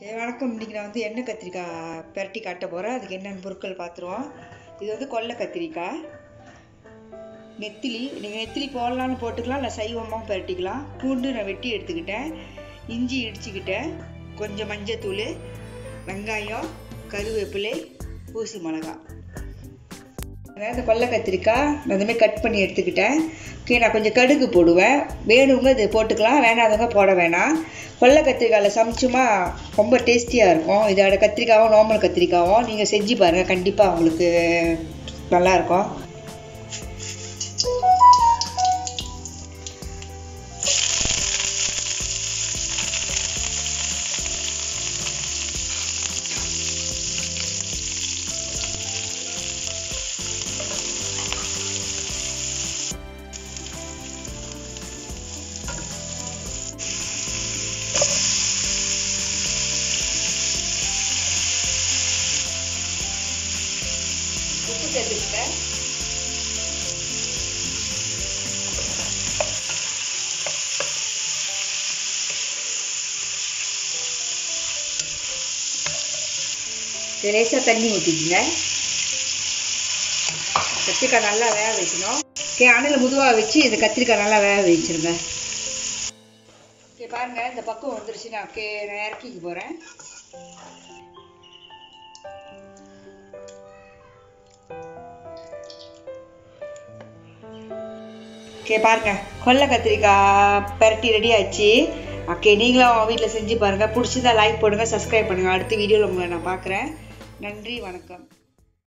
சரி வணக்கம் இன்றைக்கி நான் வந்து எண்ணெய் கத்திரிக்காய் பெரட்டி காட்ட போகிறேன் அதுக்கு என்னென்ன பொருட்கள் பார்த்துருவோம் இது வந்து கொல்லை கத்திரிக்காய் நெத்திலி நீங்கள் நெத்திலி போடலான்னு போட்டுக்கலாம் இல்லை சைவமாக பெரட்டிக்கலாம் பூண்டு நான் வெட்டி எடுத்துக்கிட்டேன் இஞ்சி இடிச்சுக்கிட்டேன் கொஞ்சம் மஞ்சத்தூள் வெங்காயம் கருவேப்பிலை ஊசி மிளகாய் இந்த கொல்லை கத்திரிக்காய் நான் அதுமாதிரி கட் பண்ணி எடுத்துக்கிட்டேன் ஓகே நான் கொஞ்சம் கடுகு போடுவேன் வேணுங்க இது போட்டுக்கலாம் வேணாதவங்க போட வேணாம் கொல்லை கத்திரிக்காயில் சமைச்சுமா ரொம்ப டேஸ்டியாக இருக்கும் இதோட கத்திரிக்காவும் நார்மல் கத்திரிக்காவும் நீங்கள் செஞ்சு பாருங்கள் கண்டிப்பாக உங்களுக்கு நல்லாயிருக்கும் உப்பு சேர்த்துக்கிட்டேன் லேசாக தண்ணி ஊற்றிக்கிங்க கத்திரிக்காய் நல்லா வேக வைக்கணும் ஓகே அணில் முதுவாக வச்சு இந்த கத்திரிக்காய் நல்லா வேக வச்சிருங்க ஓகே பாருங்கள் இந்த பக்கம் வந்துருச்சு நான் ஓகே நான் இறக்கிக்க போகிறேன் ஓகே பாருங்க கொல்லை கத்திரிக்காய் பெரட்டி ரெடி ஆச்சு ஓகே நீங்களும் வீட்டில் செஞ்சு பாருங்கள் பிடிச்சதா லைக் போடுங்க சப்ஸ்கிரைப் பண்ணுங்கள் அடுத்த வீடியோவில் உங்களை நான் பார்க்குறேன் நன்றி வணக்கம்